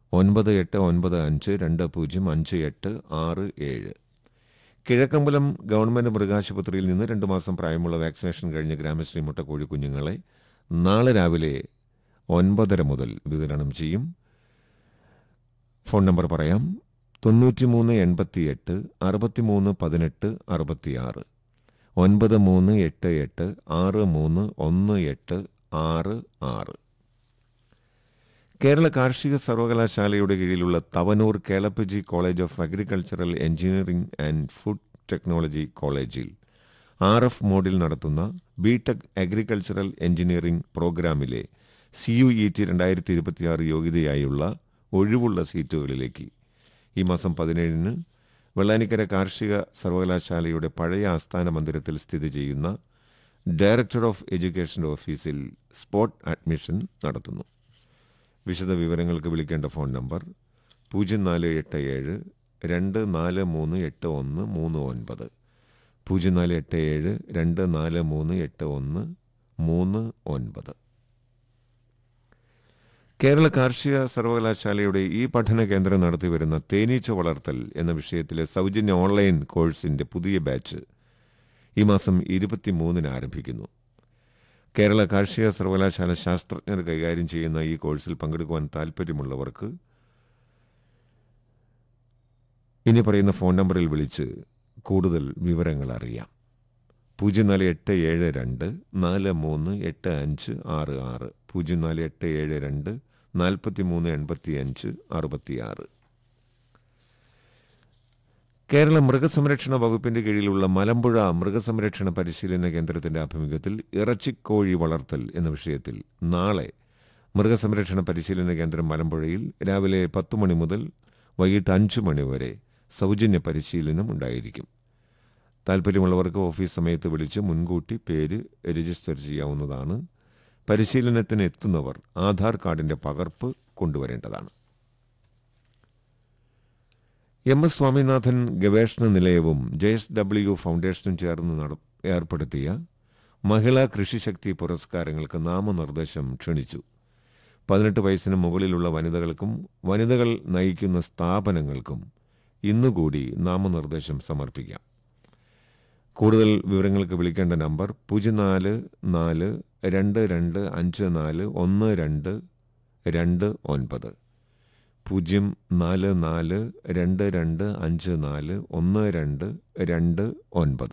ഒൻപത് എട്ട് ഒൻപത് അഞ്ച് രണ്ട് പൂജ്യം അഞ്ച് എട്ട് ആറ് ഏഴ് കിഴക്കമ്പലം ഗവൺമെന്റ് മൃഗാശുപത്രിയിൽ നിന്ന് രണ്ടു മാസം പ്രായമുള്ള വാക്സിനേഷൻ കഴിഞ്ഞ ഗ്രാമശ്രീ മുട്ടക്കോഴി കുഞ്ഞുങ്ങളെ നാളെ രാവിലെ ഒൻപതര മുതൽ വിതരണം ചെയ്യും ഫോൺ നമ്പർ പറയാം തൊണ്ണൂറ്റിമൂന്ന് എൺപത്തിയെട്ട് അറുപത്തിമൂന്ന് പതിനെട്ട് അറുപത്തിയാറ് ഒൻപത് മൂന്ന് എട്ട് എട്ട് ആറ് മൂന്ന് ഒന്ന് എട്ട് ആറ് ആറ് കേരള കാർഷിക സർവകലാശാലയുടെ കീഴിലുള്ള Thavanur Kelappaji college of agricultural engineering and food technology കോളേജിൽ ആർ എഫ് മോഡിൽ നടത്തുന്ന ബിടെക് അഗ്രികൾച്ചറൽ എഞ്ചിനീയറിംഗ് പ്രോഗ്രാമിലെ സി യു ഇ ടി രണ്ടായിരത്തി ഇരുപത്തിയാറ് യോഗ്യതയായുള്ള ഒഴിവുള്ള സീറ്റുകളിലേക്ക് ഈ മാസം പതിനേഴിന് വെള്ളാനിക്കര കാർഷിക സർവകലാശാലയുടെ പഴയ ആസ്ഥാന മന്ദിരത്തിൽ സ്ഥിതി ചെയ്യുന്ന ഡയറക്ടർ ഓഫ് എഡ്യൂക്കേഷൻ ഓഫീസിൽ സ്പോട്ട് അഡ്മിഷൻ നടത്തുന്നു വിശദ വിവരങ്ങൾക്ക് വിളിക്കേണ്ട ഫോൺ നമ്പർ പൂജ്യം നാല് എട്ട് ഏഴ് രണ്ട് നാല് മൂന്ന് എട്ട് ഒന്ന് മൂന്ന് ഒൻപത് പൂജ്യം നാല് എട്ട് ഏഴ് രണ്ട് നാല് മൂന്ന് എട്ട് ഒന്ന് മൂന്ന് ഒൻപത് കേരള കാർഷിക സർവകലാശാലയുടെ ഈ പഠന കേന്ദ്രം നടത്തിവരുന്ന തേനീച്ച വളർത്തൽ എന്ന വിഷയത്തിലെ സൗജന്യ ഓൺലൈൻ കോഴ്സിന്റെ പുതിയ ബാച്ച് ഈ മാസം ഇരുപത്തിമൂന്നിന് ആരംഭിക്കുന്നു കേരള കാർഷിക സർവകലാശാല ശാസ്ത്രജ്ഞർ കൈകാര്യം ചെയ്യുന്ന ഈ കോഴ്സിൽ പങ്കെടുക്കുവാൻ താൽപ്പര്യമുള്ളവർക്ക് ഇനി പറയുന്ന ഫോൺ നമ്പറിൽ വിളിച്ച് കൂടുതൽ വിവരങ്ങൾ അറിയാം പൂജ്യം നാല് എട്ട് ഏഴ് രണ്ട് നാല് മൂന്ന് എട്ട് അഞ്ച് ആറ് ആറ് പൂജ്യം നാല് എട്ട് ഏഴ് രണ്ട് നാൽപ്പത്തി മൂന്ന് എൺപത്തി അഞ്ച് അറുപത്തിയാറ് കേരള മൃഗസംരക്ഷണ വകുപ്പിന്റെ കീഴിലുള്ള മലമ്പുഴ മൃഗസംരക്ഷണ പരിശീലന കേന്ദ്രത്തിന്റെ ആഭിമുഖ്യത്തിൽ ഇറച്ചിക്കോഴി വളർത്തൽ എന്ന വിഷയത്തിൽ നാളെ മൃഗസംരക്ഷണ പരിശീലന കേന്ദ്രം മലമ്പുഴയിൽ രാവിലെ പത്തു മണി മുതൽ വൈകിട്ട് അഞ്ചു മണി വരെ സൗജന്യ പരിശീലനം ഉണ്ടായിരിക്കും താൽപ്പര്യമുള്ളവർക്ക് ഓഫീസ് സമയത്ത് വിളിച്ച് മുൻകൂട്ടി പേര് രജിസ്റ്റർ ചെയ്യാവുന്നതാണ് പരിശീലനത്തിന് എത്തുന്നവർ ആധാർ കാർഡിന്റെ പകർപ്പ് കൊണ്ടുവരേണ്ടതാണ് എം എസ് സ്വാമിനാഥൻ ഗവേഷണ നിലയവും ജെ എസ് ഡബ്ല്യു ഫൗണ്ടേഷനും ചേർന്ന് നട ഏർപ്പെടുത്തിയ മഹിളാ കൃഷിശക്തി പുരസ്കാരങ്ങൾക്ക് നാമനിർദ്ദേശം ക്ഷണിച്ചു പതിനെട്ട് വയസ്സിന് മുകളിലുള്ള വനിതകൾക്കും വനിതകൾ നയിക്കുന്ന സ്ഥാപനങ്ങൾക്കും ഇന്നുകൂടി നാമനിർദ്ദേശം സമർപ്പിക്കാം കൂടുതൽ വിവരങ്ങൾക്ക് വിളിക്കേണ്ട നമ്പർ പൂജ്യം നാല് നാല് രണ്ട് രണ്ട് അഞ്ച് നാല് ഒന്ന് രണ്ട് രണ്ട് ഒൻപത് പൂജ്യം നാല് നാല് രണ്ട് രണ്ട് അഞ്ച് നാല് ഒന്ന് രണ്ട് രണ്ട് ഒൻപത്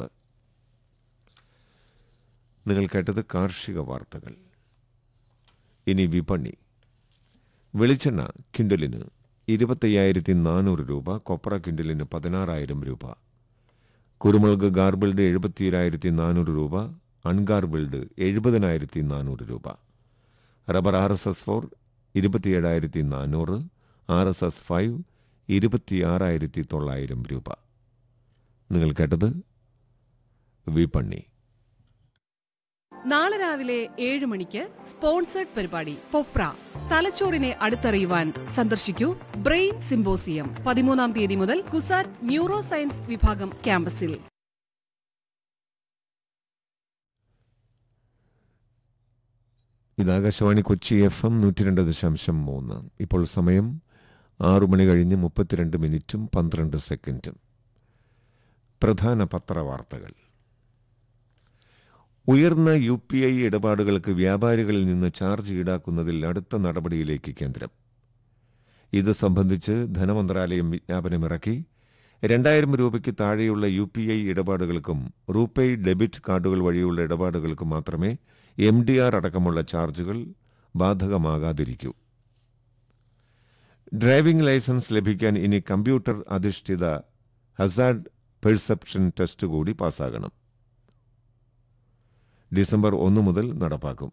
നിങ്ങൾ കേട്ടത് കാർഷിക വാർത്തകൾ ഇനി വിപണി വെളിച്ചെണ്ണ കിൻഡലിന് ഇരുപത്തയ്യായിരത്തി നാനൂറ് രൂപ കൊപ്ര കിൻഡലിന് പതിനാറായിരം രൂപ കുരുമുളക് ഗാർബിൾഡ് എഴുപത്തിയേഴായിരത്തി നാനൂറ് രൂപ അൺഗാർബിൾഡ് എഴുപതിനായിരത്തി നാനൂറ് രൂപ rubber R S S four ഇരുപത്തിയേഴായിരത്തി നാനൂറ് ആർ എസ് എസ് ഫൈവ് ഇരുപത്തിയാറായിരത്തി തൊള്ളായിരം രൂപ നിങ്ങൾ കേട്ടത് വിപണി നാളെ രാവിലെ ഏഴ് മണിക്ക് സ്പോൺസേഡ് പരിപാടി പൊപ്ര തലച്ചോറിനെ അടുത്തറിയുവാൻ സന്ദർശിക്കൂ ബ്രെയിൻ സിംബോസിയം പതിമൂന്നാം തീയതി മുതൽ കുസാറ്റ് ന്യൂറോ സയൻസ് വിഭാഗം ക്യാമ്പസിൽ ഇത് ആകാശവാണി കൊച്ചി എഫ് എം നൂറ്റി രണ്ട് ദശാംശം മൂന്ന് ഇപ്പോൾ സമയം ആറു മണി കഴിഞ്ഞ് മുപ്പത്തിരണ്ട് മിനിറ്റും പന്ത്രണ്ട് സെക്കൻഡും പ്രധാന പത്രവാർത്തകൾ ഉയർന്ന യു പി ഐ ഇടപാടുകൾക്ക് വ്യാപാരികളിൽ നിന്ന് ചാർജ് ഈടാക്കുന്നതിൽ അടുത്ത നടപടിയിലേക്ക് കേന്ദ്രം ഇത് സംബന്ധിച്ച് ധനമന്ത്രാലയം വിജ്ഞാപനമിറക്കി രണ്ടായിരം രൂപയ്ക്ക് താഴെയുള്ള യു പി ഐ ഇടപാടുകൾക്കും റൂപേ ഡെബിറ്റ് കാർഡുകൾ വഴിയുള്ള ഇടപാടുകൾക്കും മാത്രമേ എം ഡി ആർ അടക്കമുള്ള ചാർജുകൾ ബാധകമാകാതിരിക്കൂ ഡ്രൈവിംഗ് ലൈസൻസ് ലഭിക്കാൻ ഇനി കമ്പ്യൂട്ടർ അധിഷ്ഠിത ഹസാർഡ് പെർസെപ്ഷൻ ടെസ്റ്റ് കൂടി പാസ്സാകണം ഡിസംബർ ഒന്ന് മുതൽ നടപ്പാക്കും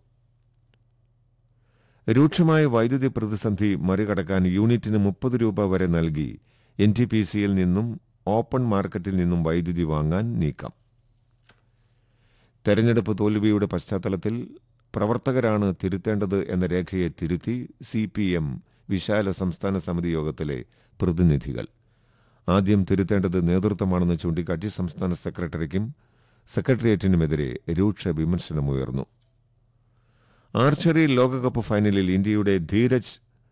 രൂക്ഷമായ വൈദ്യുതി പ്രതിസന്ധി മറികടക്കാൻ യൂണിറ്റിന് മുപ്പത് രൂപ വരെ നൽകി എൻ ടി പി സിയിൽ നിന്നും ഓപ്പൺ മാർക്കറ്റിൽ നിന്നും വൈദ്യുതി വാങ്ങാൻ നീക്കം തെരഞ്ഞെടുപ്പ് തോൽവിയുടെ പശ്ചാത്തലത്തിൽ പ്രവർത്തകരാണ് തിരുത്തേണ്ടത് എന്ന രേഖയെ തിരുത്തി സി പി എം വിശാല സംസ്ഥാന സമിതി യോഗത്തിലെ പ്രതിനിധികൾ ആദ്യം തിരുത്തേണ്ടത് നേതൃത്വമാണെന്ന് ചൂണ്ടിക്കാട്ടി സംസ്ഥാന സെക്രട്ടറിക്കും സെക്രട്ടേറിയറ്റിനുമെതിരെ രൂക്ഷ വിമർശനമുയർന്നു ആർച്ചറി ലോകകപ്പ് ഫൈനലിൽ ഇന്ത്യയുടെ ധീരജ്